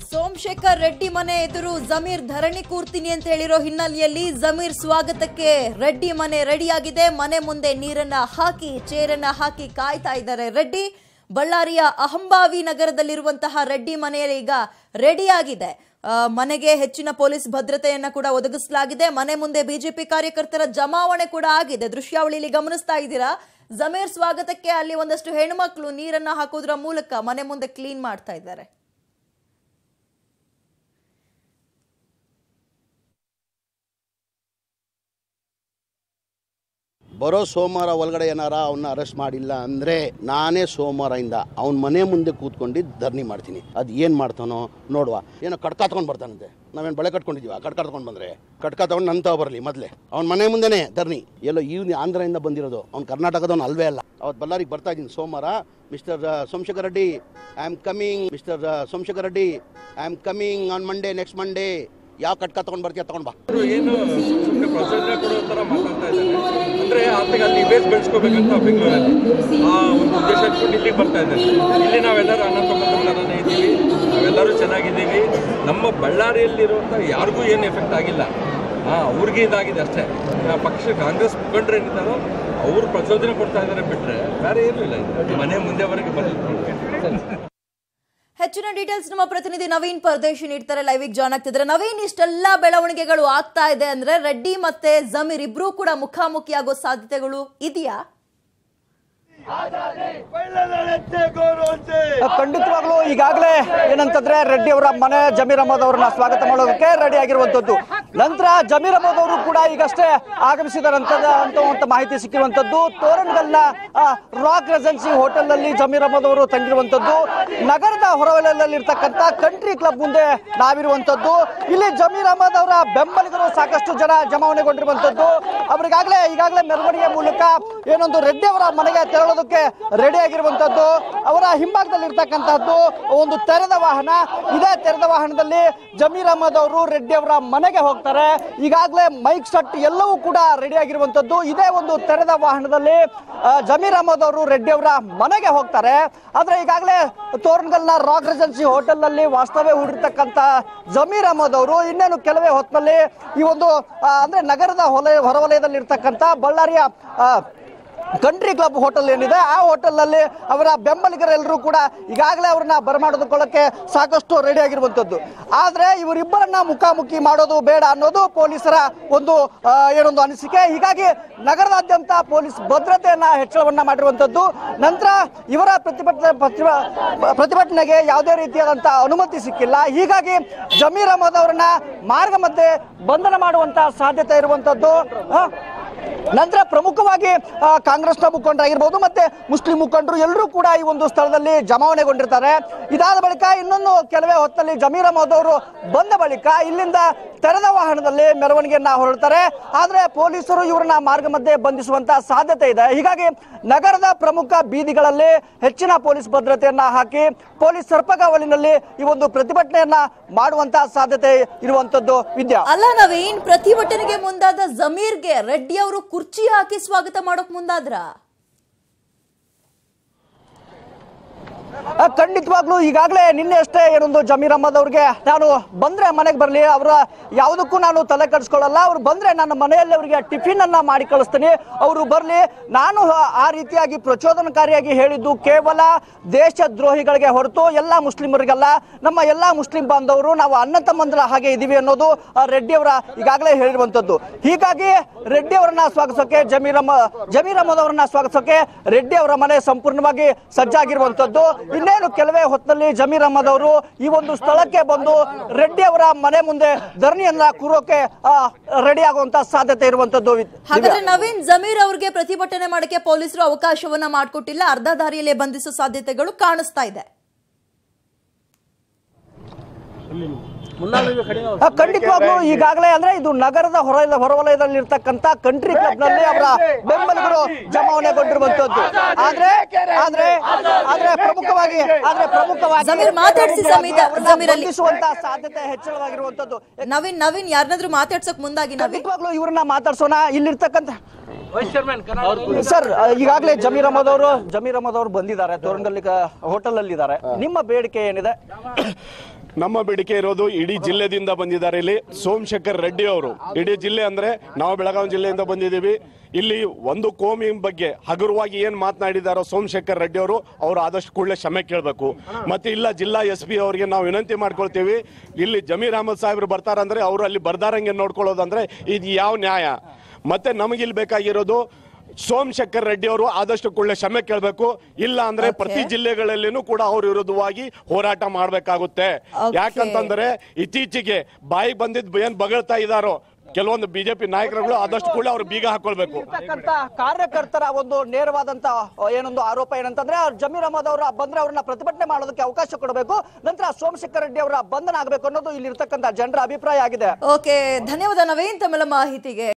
ಸೋಮಶೇಖರ್ ರೆಡ್ಡಿ ಮನೆ ಎದುರು ಜಮೀರ್ ಧರಣಿ ಕೂರ್ತೀನಿ ಅಂತ ಹೇಳಿರೋ ಹಿನ್ನೆಲೆಯಲ್ಲಿ ಜಮೀರ್ ಸ್ವಾಗತಕ್ಕೆ ರೆಡ್ಡಿ ಮನೆ ರೆಡಿಯಾಗಿದೆ ಮನೆ ಮುಂದೆ ನೀರನ್ನ ಹಾಕಿ ಚೇರನ್ನ ಹಾಕಿ ಕಾಯ್ತಾ ಇದ್ದಾರೆ ರೆಡ್ಡಿ ಬಳ್ಳಾರಿಯ ಅಹಂಬಾವಿ ನಗರದಲ್ಲಿರುವಂತಹ ರೆಡ್ಡಿ ಮನೆಯಲ್ಲಿ ಈಗ ರೆಡಿಯಾಗಿದೆ ಆ, ಮನೆಗೆ ಹೆಚ್ಚಿನ ಪೊಲೀಸ್ ಭದ್ರತೆಯನ್ನ ಕೂಡ ಒದಗಿಸಲಾಗಿದೆ ಮನೆ ಮುಂದೆ ಬಿಜೆಪಿ ಕಾರ್ಯಕರ್ತರ ಜಮಾವಣೆ ಕೂಡ ಆಗಿದೆ ದೃಶ್ಯಾವಳಿಯಲ್ಲಿ ಗಮನಿಸ್ತಾ ಇದ್ದೀರಾ ಜಮೀರ್ ಸ್ವಾಗತಕ್ಕೆ ಅಲ್ಲಿ ಒಂದಷ್ಟು ಹೆಣ್ಮಕ್ಳು ನೀರನ್ನ ಹಾಕೋದ್ರ ಮೂಲಕ ಮನೆ ಮುಂದೆ ಕ್ಲೀನ್ ಮಾಡ್ತಾ ಇದ್ದಾರೆ ಬರೋ ಸೋಮವಾರ ಒಳಗಡೆ ಏನಾರ ಅವನ್ನ ಅರೆಸ್ಟ್ ಮಾಡಿಲ್ಲ ಅಂದರೆ ನಾನೇ ಸೋಮವಾರದಿಂದ ಅವನ ಮನೆ ಮುಂದೆ ಕೂತ್ಕೊಂಡು ಧರಣಿ ಮಾಡ್ತೀನಿ ಅದು ಏನು ಮಾಡ್ತಾನೋ ನೋಡುವ ಏನೋ ಕಡ್ಕ ತಗೊಂಡು ಬರ್ತಾನಂತೆ ನಾವೇನು ಬಳೆ ಕಟ್ಕೊಂಡಿದ್ದೀವ ಕಡ್ಕ ತಗೊಂಡು ಬಂದರೆ ಕಡ್ಕ ತಗೊಂಡು ನಂತ ಬರಲಿ ಮೊದಲೇ ಅವ್ನ ಮನೆ ಮುಂದೆನೇ ಧರಣಿ ಎಲ್ಲೋ ಇವ್ನು ಆಂಧ್ರದಿಂದ ಬಂದಿರೋದು ಅವ್ನು ಕರ್ನಾಟಕದವನು ಅಲ್ವೇ ಅಲ್ಲ ಅವತ್ತು ಬಳ್ಳಾರಿಗೆ ಬರ್ತಾ ಇದ್ದೀನಿ ಸೋಮವಾರ Mister Somashekar Reddy I am coming Mister Somashekar Reddy I am coming on Monday next Monday ಯಾವ ಕಟ್ಕ ತಗೊಂಡು ಬರ್ತೀಯ ತಗೊಂಡು ಬಾ ಅವರು ಏನು ಸುಮ್ಮನೆ ಪ್ರಚೋದನೆ ಕೊಡೋ ಥರ ಮಾತಾಡ್ತಾ ಇದ್ದಾರೆ ಅಂದರೆ ಆತಗೆ ಅಲ್ಲಿ ಇಮೇಜ್ ಬೆಳೆಸ್ಕೋಬೇಕಂತ ಬೆಂಗಳೂರಲ್ಲಿ ಆ ಒಂದು ಉದ್ದೇಶ ಇಟ್ಕೊಂಡು ಇಲ್ಲಿಗೆ ಬರ್ತಾ ಇದ್ದಾರೆ ಇಲ್ಲಿ ನಾವೆಲ್ಲರೂ ಅಣ್ಣ ತಮ್ಮಂದಿರನೇ ಇದ್ದೀವಿ ನಾವೆಲ್ಲರೂ ಚೆನ್ನಾಗಿದ್ದೀವಿ ನಮ್ಮ ಬಳ್ಳಾರಿಯಲ್ಲಿರುವಂಥ ಯಾರಿಗೂ ಏನು ಎಫೆಕ್ಟ್ ಆಗಿಲ್ಲ ಹಾಂ ಅವ್ರಿಗೆ ಇದಾಗಿದೆ ಅಷ್ಟೇ ಆ ಪಕ್ಷ ಕಾಂಗ್ರೆಸ್ ಮುಖಂಡರು ಏನಿದ್ದಾರೋ ಅವರು ಪ್ರಚೋದನೆ ಕೊಡ್ತಾ ಇದ್ದಾರೆ ಬಿಟ್ಟರೆ ಬೇರೆ ಏನೂ ಇಲ್ಲ ಇದು ಮನೆ ಮುಂದೆವರೆಗೆ ಬಂದಿಲ್ಲ ಹೆಚ್ಚಿನ ಡೀಟೇಲ್ಸ್ ನಮ್ಮ ಪ್ರತಿನಿಧಿ ನವೀನ್ ಪರದೇಶಿ ನೀಡ್ತಾರೆ ಲೈವಿಗೆ ಜಾಯ್ನ್ ಆಗ್ತಿದ್ದಾರೆ ನವೀನ್ ಇಷ್ಟೆಲ್ಲ ಬೆಳವಣಿಗೆಗಳು ಆಗ್ತಾ ಇದೆ ಅಂದ್ರೆ ರೆಡ್ಡಿ ಮತ್ತೆ ಜಮೀರ್ ಇಬ್ರು ಕೂಡ ಮುಖಾಮುಖಿ ಆಗೋ ಸಾಧ್ಯತೆಗಳು ಇದೆಯಾ ಖಂಡಿತವಾಗ್ಲೂ ಈಗಾಗಲೇ ಏನಂತಂದ್ರೆ ರೆಡ್ಡಿ ಅವರ ಮನೆ ಜಮೀರ್ ಅಹಮದ್ ಅವರನ್ನ ಸ್ವಾಗತ ಮಾಡೋದಕ್ಕೆ ರೆಡಿ ಆಗಿರುವಂತದ್ದು ನಂತರ ಜಮೀರ್ ಅಹಮದ್ ಅವರು ಕೂಡ ಈಗಷ್ಟೇ ಆಗಮಿಸಿದಾರಂತದ ಅಂತ ಮಾಹಿತಿ ಸಿಕ್ಕಿರುವಂತದ್ದು ತೋರಣಗಲ್ನ ಆ, ರಾಕ್ ರೆಸೆನ್ಸಿ ಹೋಟೆಲ್ ನಲ್ಲಿ ಜಮೀರ್ ಅಹಮದ್ ಅವರು ತಂಗಿರುವಂತದ್ದು ನಗರದ ಹೊರವಲಯದಲ್ಲಿರ್ತಕ್ಕಂಥ ಕಂಟ್ರಿ ಕ್ಲಬ್ ಮುಂದೆ ನಾವಿರುವಂತದ್ದು ಇಲ್ಲಿ ಜಮೀರ್ ಅಹಮದ್ ಅವರ ಬೆಂಬಲಿಗರು ಸಾಕಷ್ಟು ಜನ ಜಮಾವಣೆಗೊಂಡಿರುವಂತದ್ದು ಅವರಿಗಾಗಲೇ ಈಗಾಗಲೇ ಮೆರವಣಿಗೆ ಮೂಲಕ ಏನೊಂದು ರೆಡ್ಡಿ ಅವರ ಮನೆಗೆ ತೆರಳೋದಕ್ಕೆ ರೆಡಿ ಆಗಿರುವಂತದ್ದು ಅವರ ಹಿಂಭಾಗದಲ್ಲಿ ಇರ್ತಕ್ಕಂತಹದ್ದು ಒಂದು ತೆರೆದ ವಾಹನ ಇದೇ ತೆರೆದ ವಾಹನದಲ್ಲಿ ಜಮೀರ್ ಅಹಮದ್ ಅವರು ರೆಡ್ಡಿ ಅವರ ಮನೆಗೆ ಹೋಗ್ತಾರೆ ಈಗಾಗಲೇ ಮೈಕ್ ಸೆಟ್ ಎಲ್ಲವೂ ಕೂಡ ರೆಡಿ ಆಗಿರುವಂತದ್ದು ಇದೇ ಒಂದು ತೆರೆದ ವಾಹನದಲ್ಲಿ ಆ, ಜಮೀರ್ ಅಹಮದ್ ಅವರು ರೆಡ್ಡಿ ಅವರ ಮನೆಗೆ ಹೋಗ್ತಾರೆ ಆದ್ರೆ ಈಗಾಗಲೇ ತೋರಣಗಲ್ನ ರಾಕ್ ರೆಜೆನ್ಸಿ ಹೋಟೆಲ್ ನಲ್ಲಿ ವಾಸ್ತವ್ಯ ಹೂಡಿರ್ತಕ್ಕಂತ ಜಮೀರ್ ಅಹಮದ್ ಅವರು ಇನ್ನೇನು ಕೆಲವೇ ಹೊತ್ತಿನಲ್ಲಿ ಈ ಒಂದು ಆ, ಅಂದ್ರೆ ನಗರದ ಹೊಲ ಹೊರವಲಯದಲ್ಲಿ ಇರ್ತಕ್ಕಂತ ಬಳ್ಳಾರಿಯ ಆ, ಕಂಟ್ರಿ ಕ್ಲಬ್ ಹೋಟೆಲ್ ಏನಿದೆ ಆ ಹೋಟೆಲ್ ನಲ್ಲಿ ಅವರ ಬೆಂಬಲಿಗರೆಲ್ಲರೂ ಕೂಡ ಈಗಾಗಲೇ ಅವ್ರನ್ನ ಬರಮಾಡಿಕೊಳ್ಳಕ್ಕೆ ಸಾಕಷ್ಟು ರೆಡಿ ಆಗಿರುವಂತದ್ದು ಆದ್ರೆ ಇವರಿಬ್ಬರನ್ನ ಮುಖಾಮುಖಿ ಮಾಡೋದು ಬೇಡ ಅನ್ನೋದು ಪೊಲೀಸರ ಒಂದು ಆ, ಏನೊಂದು ಅನಿಸಿಕೆ ಹೀಗಾಗಿ ನಗರದಾದ್ಯಂತ ಪೊಲೀಸ್ ಭದ್ರತೆಯನ್ನ ಹೆಚ್ಚಳವನ್ನ ಮಾಡಿರುವಂತದ್ದು ನಂತರ ಇವರ ಪ್ರತಿಭಟನೆ ಪ್ರತಿಭ- ಪ್ರತಿಭಟನೆಗೆ ಯಾವುದೇ ರೀತಿಯಾದಂತಹ ಅನುಮತಿ ಸಿಕ್ಕಿಲ್ಲ ಹೀಗಾಗಿ ಜಮೀರ್ ಅಹಮದ್ ಅವರನ್ನ ಮಾರ್ಗ ಮಧ್ಯೆ ಬಂಧನ ಮಾಡುವಂತ ಸಾಧ್ಯತೆ ಇರುವಂತದ್ದು ಆ, ನಂತರ ಪ್ರಮುಖವಾಗಿ ಆ, ಕಾಂಗ್ರೆಸ್ನ ಮುಖಂಡರಾಗಿರ್ಬೋದು ಮತ್ತೆ ಮುಸ್ಲಿಂ ಮುಖಂಡರು ಎಲ್ಲರೂ ಕೂಡ ಈ ಒಂದು ಸ್ಥಳದಲ್ಲಿ ಜಮಾವಣೆಗೊಂಡಿರ್ತಾರೆ ಇದಾದ ಬಳಿಕ ಇನ್ನೊಂದು ಕೆಲವೇ ಹೊತ್ತಲ್ಲಿ ಜಮೀರ್ ಅಹಮದ್ ಅವರು ಬಂದ ಬಳಿಕ ಇಲ್ಲಿಂದ ತೆರೆದ ವಾಹನದಲ್ಲಿ ಮೆರವಣಿಗೆಯನ್ನ ಹೊರಡ್ತಾರೆ ಆದ್ರೆ ಪೊಲೀಸರು ಇವರನ್ನ ಮಾರ್ಗ ಮಧ್ಯೆ ಬಂಧಿಸುವಂತ ಸಾಧ್ಯತೆ ಇದೆ ಹೀಗಾಗಿ ನಗರದ ಪ್ರಮುಖ ಬೀದಿಗಳಲ್ಲಿ ಹೆಚ್ಚಿನ ಪೊಲೀಸ್ ಭದ್ರತೆಯನ್ನ ಹಾಕಿ ಪೊಲೀಸ್ ಸರ್ಪಗಾವಲಿನಲ್ಲಿ ಈ ಒಂದು ಪ್ರತಿಭಟನೆಯನ್ನ ಮಾಡುವಂತ ಸಾಧ್ಯತೆ ಇರುವಂತದ್ದು ವಿದ್ಯಾ ಅಲ್ಲ ನವೀನ್ ಪ್ರತಿಭಟನೆಗೆ ಮುಂದಾದ ಜಮೀರ್ಗೆ ರೆಡ್ಡಿ ಅವರು ಕುರ್ಚಿ ಹಾಕಿ ಸ್ವಾಗತ ಮಾಡೋಕ್ ಮುಂದಾದ್ರ ಆ, ಖಂಡಿತವಾಗ್ಲೂ ಈಗಾಗಲೇ ನಿನ್ನೆ ಅಷ್ಟೇ ಏನೊಂದು ಜಮೀರ್ ಅಹಮದ್ ಅವ್ರಿಗೆ ನಾನು ಬಂದ್ರೆ ಮನೆಗೆ ಬರಲಿ ಅವರ ಯಾವುದಕ್ಕೂ ನಾನು ತಲೆ ಕೆಡಿಸ್ಕೊಳ್ಳಲ್ಲ ಅವ್ರು ಬಂದ್ರೆ ನನ್ನ ಮನೆಯಲ್ಲಿ ಅವರಿಗೆ ಟಿಫಿನ್ ಅನ್ನ ಮಾಡಿ ಕಳಿಸ್ತೀನಿ ಅವರು ಬರಲಿ ನಾನು ಆ- ಆ ರೀತಿಯಾಗಿ ಪ್ರಚೋದನಕಾರಿಯಾಗಿ ಹೇಳಿದ್ದು ಕೇವಲ ದೇಶ ದ್ರೋಹಿಗಳಿಗೆ ಹೊರತು ಎಲ್ಲ ಮುಸ್ಲಿಮರಿಗಲ್ಲ ನಮ್ಮ ಎಲ್ಲ ಮುಸ್ಲಿಂ ಬಾಂಧವರು ನಾವು ಅಣ್ಣ ತಮ್ಮಂದ್ರ ಹಾಗೆ ಇದೀವಿ ಅನ್ನೋದು ಆ, ರೆಡ್ಡಿ ಅವರ ಈಗಾಗಲೇ ಹೇಳಿರುವಂತದ್ದು ಹೀಗಾಗಿ ರೆಡ್ಡಿ ಅವರನ್ನ ಸ್ವಾಗತಿಸೋಕೆ ಜಮೀರ್ ಅಹಮದ್ ಜಮೀರ್ ಅಹಮದ್ ಅವರನ್ನ ಸ್ವಾಗತಿಸೋಕೆ ರೆಡ್ಡಿ ಅವರ ಮನೆ ಸಂಪೂರ್ಣವಾಗಿ ಸಜ್ಜಾಗಿರುವಂತದ್ದು ಇನ್ನೇನು ಕೆಲವೇ ಹೊತ್ತಿನಲ್ಲಿ ಜಮೀರ್ ಅಹಮದ್ ಅವರು ಈ ಒಂದು ಸ್ಥಳಕ್ಕೆ ಬಂದು ರೆಡ್ಡಿ ಅವರ ಮನೆ ಮುಂದೆ ಧರಣಿಯನ್ನ ಕೂರೋಕೆ ರೆಡಿ ಆಗುವಂತ ಸಾಧ್ಯತೆ ಇರುವಂತದ್ದು ವಿ- ಹಾಗಾದ್ರೆ ದಿವ್ಯಾ. ನವೀನ್ ಜಮೀರ್ ಅವ್ರಿಗೆ ಪ್ರತಿಭಟನೆ ಮಾಡಕ್ಕೆ ಪೊಲೀಸರು ಅವಕಾಶವನ್ನ ಮಾಡಿಕೊಟ್ಟಿಲ್ಲ ಅರ್ಧ ದಾರಿಯಲ್ಲೇ ಬಂಧಿಸೋ ಸಾಧ್ಯತೆಗಳು ಕಾಣಿಸ್ತಾ ಇದೆ ಆ, ಖಂಡಿತವಾಗ್ಲೂ ಈಗಾಗಲೇ ಅಂದ್ರೆ ಇದು ನಗರದ ಹೊರ ಹೊರವಲಯದಲ್ಲಿ ಇರ್ತಕ್ಕಂತ ಕಂಟ್ರಿ ಕ್ಲಬ್ ನಲ್ಲಿ ಅವರ ಬೆಂಬಲಿಗರು ಜಮಾವಣೆಗೊಂಡಿರುವಂತದ್ದು ಆದ್ರೆ ಆದ್ರೆ ಆದ್ರೆ ಪ್ರಮುಖವಾಗಿ ಆದ್ರೆ ಪ್ರಮುಖವಾಗಿ ಜಮೀರ್ ಮಾತಾಡ್ಸಿ ಸಮೀದ- ಅವ್ರನ್ನ ಜಮೀರ್ ಅಲ್ಲಿ. ಬಂಧಿಸುವಂತ ಸಾಧ್ಯತೆ ಹೆಚ್ಚಳವಾಗಿರುವಂತದ್ದು ನವೀನ್ ನವೀನ್ ಯಾರನ್ನಾದ್ರೂ ಮಾತಾಡ್ಸೋಕ್ ಮುಂದಾಗಿ ನವೀನ್ ಖಂಡಿತವಾಗ್ಲೂ ಇವ್ರನ್ನ ಮಾತಾಡ್ಸೋಣ ಇಲ್ಲಿರ್ತಕ್ಕಂಥ ಸರ್ ಈಗಾಗಲೇ ಜಮೀರ್ ಅಹಮದ್ ಅವರು ಜಮೀರ್ ಅಹಮದ್ ಅವರು ಬಂದಿದ್ದಾರೆ ತೋರಣಗಲ್ಲಿ ಹೋಟೆಲ್ ಅಲ್ಲಿ ಇದ್ದಾರೆ ನಿಮ್ಮ ಬೇಡಿಕೆ ಏನಿದೆ ನಮ್ಮ ಬೇಡಿಕೆ ಇರೋದು ಇಡೀ ಜಿಲ್ಲೆದಿಂದ ಬಂದಿದ್ದಾರೆ ಇಲ್ಲಿ ಸೋಮಶೇಖರ್ ರೆಡ್ಡಿ ಅವರು ಇಡೀ ಜಿಲ್ಲೆ ಅಂದ್ರೆ ನಾವು ಬೆಳಗಾವಿ ಜಿಲ್ಲೆಯಿಂದ ಬಂದಿದ್ದೀವಿ ಇಲ್ಲಿ ಒಂದು ಕೋಮಿ ಬಗ್ಗೆ ಹಗುರವಾಗಿ ಏನ್ ಮಾತನಾಡಿದಾರೋ ಸೋಮಶೇಖರ್ ರೆಡ್ಡಿ ಅವರು ಅವರು ಆದಷ್ಟು ಕೂಡಲೇ ಕ್ಷಮೆ ಕೇಳಬೇಕು ಮತ್ತೆ ಇಲ್ಲ ಜಿಲ್ಲಾ ಎಸ್ ಪಿ ಅವರಿಗೆ ನಾವು ವಿನಂತಿ ಮಾಡ್ಕೊಳ್ತೀವಿ ಇಲ್ಲಿ ಜಮೀರ್ ಅಹಮದ್ ಸಾಹೇಬ್ರು ಬರ್ತಾರಂದ್ರೆ ಅವರು ಅಲ್ಲಿ ಬರ್ದಾರಂಗೆ ನೋಡ್ಕೊಳ್ಳೋದಂದ್ರೆ ಇದು ಯಾವ ನ್ಯಾಯ ಮತ್ತೆ ನಮಗೆ ಇಲ್ಲಿ ಬೇಕಾಗಿರೋದು ಸೋಮಶೇಖರ್ ರೆಡ್ಡಿ ಅವರು ಆದಷ್ಟು ಕೂಡಲೇ ಕ್ಷಮೆ ಕೇಳಬೇಕು ಇಲ್ಲ ಅಂದ್ರೆ Okay. ಪ್ರತಿ ಜಿಲ್ಲೆಗಳಲ್ಲಿನೂ ಕೂಡ ಅವ್ರ ವಿರುದ್ಧವಾಗಿ ಹೋರಾಟ ಮಾಡಬೇಕಾಗುತ್ತೆ Okay. ಯಾಕಂತಂದ್ರೆ ಇತ್ತೀಚೆಗೆ ಬಾಯಿ ಬಂದಿದ್ ಏನ್ ಬಗಳ್ತಾ ಇದಾರೋ ಕೆಲವೊಂದು ಬಿಜೆಪಿ ನಾಯಕರುಗಳು ಆದಷ್ಟು ಕೂಡ ಅವ್ರು ಬೀಗ ಹಾಕೊಳ್ಬೇಕು ಇರ್ತಕ್ಕಂತ ಕಾರ್ಯಕರ್ತರ ಒಂದು ನೇರವಾದಂತ ಏನೊಂದು ಆರೋಪ ಏನಂತಂದ್ರೆ ಜಮೀರ್ ಅಹಮದ್ ಅವರ ಬಂದ್ರೆ ಅವ್ರನ್ನ ಪ್ರತಿಭಟನೆ ಮಾಡೋದಕ್ಕೆ ಅವಕಾಶ ಕೊಡಬೇಕು ನಂತರ ಸೋಮಶೇಖರ್ ರೆಡ್ಡಿ ಅವರ ಬಂಧನ ಆಗಬೇಕು ಅನ್ನೋದು ಇಲ್ಲಿ ಇರ್ತಕ್ಕಂತ ಜನರ ಅಭಿಪ್ರಾಯ ಆಗಿದೆ ಓಕೆ ಧನ್ಯವಾದ ನವೀನ್ ತಮ್ಮೆಲ್ಲ ಮಾಹಿತಿಗೆ